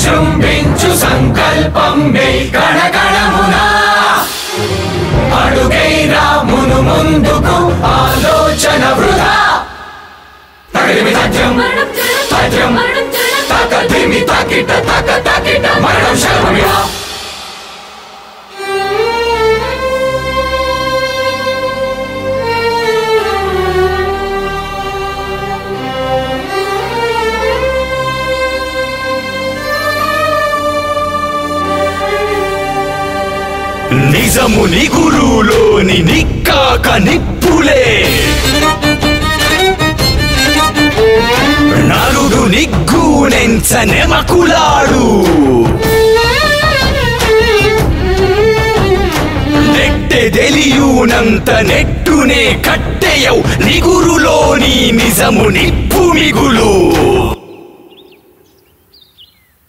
విజృంభించు సంకల్పం మే కణకణమునా అడుగైరా మును ముందుకు ఆలోచన వృధా తగిలిమి తథ్యం తథ్యం తకదిమి తకిట తక తకిట మరణం శర్మమివా నిజము నిగురులోని నిక్కాక నిప్పులే నరుడు నిగ్గునెంచనెమకులాడు నెట్టె తెలియునంత నెట్టునే కట్టెయవు నిగురులోని నిజము నిప్పు మిగులు